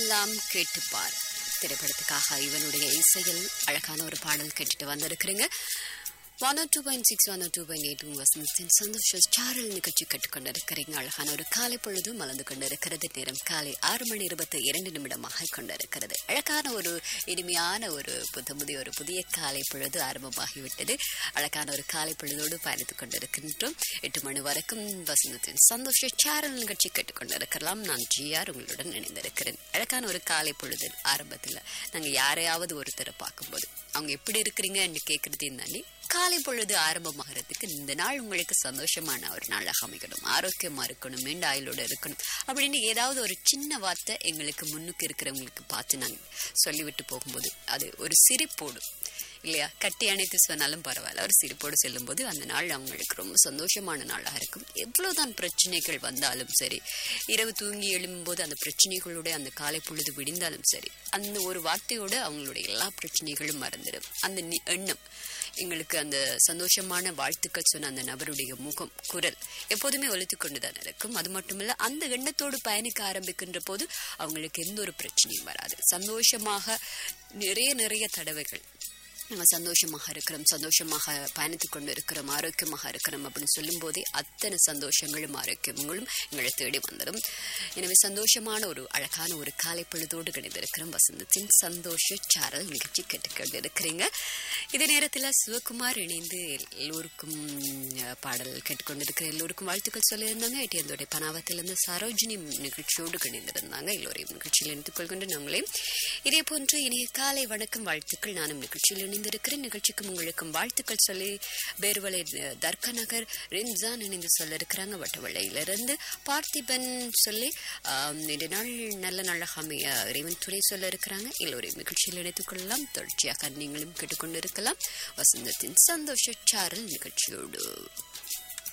எல்லாம் கேட்டுப்பார் திரைப்படத்துக்காக இவனுடைய இசையில் அழகான ஒரு பாடல் கேட்டுட்டு வந்திருக்கிறீங்க one O two point six one O two point eight வசந்தத்தின் சந்தோஷ சாரல் நிகழ்ச்சி கேட்டுக்கொண்டிருக்கிறீங்க அழகான ஒரு காலை பொழுது மலர்ந்து கொண்டிருக்கிறது நேரம் காலை ஆறு மணி இருபத்தி இரண்டு நிமிடமாக கொண்டிருக்கிறது அழகான ஒரு இனிமையான ஒரு புது புதிய ஒரு புதிய காலை பொழுது ஆரம்பமாகிவிட்டது அழகான ஒரு காலை பொழுதோடு பயணித்துக் கொண்டிருக்கின்றோம் எட்டு மணி வரைக்கும் வசந்தத்தின் சந்தோஷ சாரல் நிகழ்ச்சி கேட்டுக்கொண்டிருக்கலாம் நான் ஜிஆர் உங்களுடன் இணைந்திருக்கிறேன் அழகான ஒரு காலை பொழுது ஆரம்பத்தில் நாங்கள் யாரையாவது ஒருத்தரை பார்க்கும்போது அவங்க எப்படி இருக்கிறீங்க என்று கேட்கறதையும் தாண்டி காலை பொழுது ஆரம்பமாகிறதுக்கு இந்த நாள் உங்களுக்கு சந்தோஷமான ஒரு நாளாக அமைக்கணும் ஆரோக்கியமா இருக்கணும் மீண்ட ஆயுளோட இருக்கணும் அப்படின்னு ஏதாவது ஒரு சின்ன வார்த்தை எங்களுக்கு முன்னுக்கு இருக்கிறவங்களுக்கு பார்த்து நாங்கள் சொல்லிவிட்டு போகும்போது அது ஒரு சிரிப்போடு இல்லையா கட்டி அணைத்து சொன்னாலும் பரவாயில்ல ஒரு சிரிப்போடு செல்லும்போது அந்த நாள் அவங்களுக்கு ரொம்ப சந்தோஷமான நாளாக இருக்கும் எவ்வளவுதான் பிரச்சனைகள் வந்தாலும் சரி இரவு தூங்கி எழும்பும்போது அந்த பிரச்சனைகளோட அந்த காலை பொழுது விடிந்தாலும் சரி அந்த ஒரு வார்த்தையோட அவங்களுடைய எல்லா பிரச்சனைகளும் மறந்துடும் அந்த நி- எண்ணம் எங்களுக்கு அந்த சந்தோஷமான வாழ்த்துக்கள் சொன்ன அந்த நபருடைய முகம் குரல் எப்போதுமே ஒலித்து கொண்டுதான் இருக்கும் அது மட்டுமல்ல அந்த எண்ணத்தோடு பயணிக்க ஆரம்பிக்கின்ற போது அவங்களுக்கு எந்த ஒரு பிரச்சனையும் வராது சந்தோஷமாக நிறைய நிறைய தடவைகள் நாங்கள் சந்தோஷமாக இருக்கிறோம் சந்தோஷமாக பயணித்துக் கொண்டு இருக்கிறோம் ஆரோக்கியமாக இருக்கிறோம் அப்படின்னு சொல்லும்போதே அத்தனை சந்தோஷங்களும் ஆரோக்கியங்களும் எங்களை தேடி வந்துடும் எனவே சந்தோஷமான ஒரு அழகான ஒரு காலை பொழுதோடு கிடைத்திருக்கிறோம் வசந்தத்தின் சந்தோஷ சாரல் நிகழ்ச்சி கேட்டுக்கொண்டு இருக்கிறீங்க இதே நேரத்தில் சிவகுமார் இணைந்து எல்லோருக்கும் அஹ், பாடல் கேட்டுக்கொண்டிருக்கிற எல்லோருக்கும் வாழ்த்துக்கள் சொல்லியிருந்தாங்க ஏடிஎந்தோடைய பனாவத்திலிருந்து சரோஜினி நிகழ்ச்சியோடு இணைந்திருந்தாங்க எல்லோரையும் நிகழ்ச்சியில் இணைத்துக் கொள்கின்ற நாங்களே இதே போன்று இனிய காலை வணக்கம் வாழ்த்துக்கள் நானும் நிகழ்ச்சியில் இணைந்திருக்கிறேன் நிகழ்ச்சிக்கும் உங்களுக்கும் வாழ்த்துக்கள் சொல்லி பேர்வலை அஹ், தர்கா நகர் ரின்சான் இணைந்து சொல்ல இருக்கிறாங்க வட்டவள்ளையிலிருந்து பார்த்திபன் சொல்லி ஆம், இந்த நாள் நல்ல நாளாக அமைய இறைவன் துணை சொல்ல இருக்கிறாங்க எல்லோரையும் நிகழ்ச்சியில் இணைத்துக் கொள்ளலாம் தொடர்ச்சியாக நீங்களும் கேட்டுக்கொண்டிருக்கலாம் வசந்தத்தின் சந்தோஷ சாரல் நிகழ்ச்சியோடு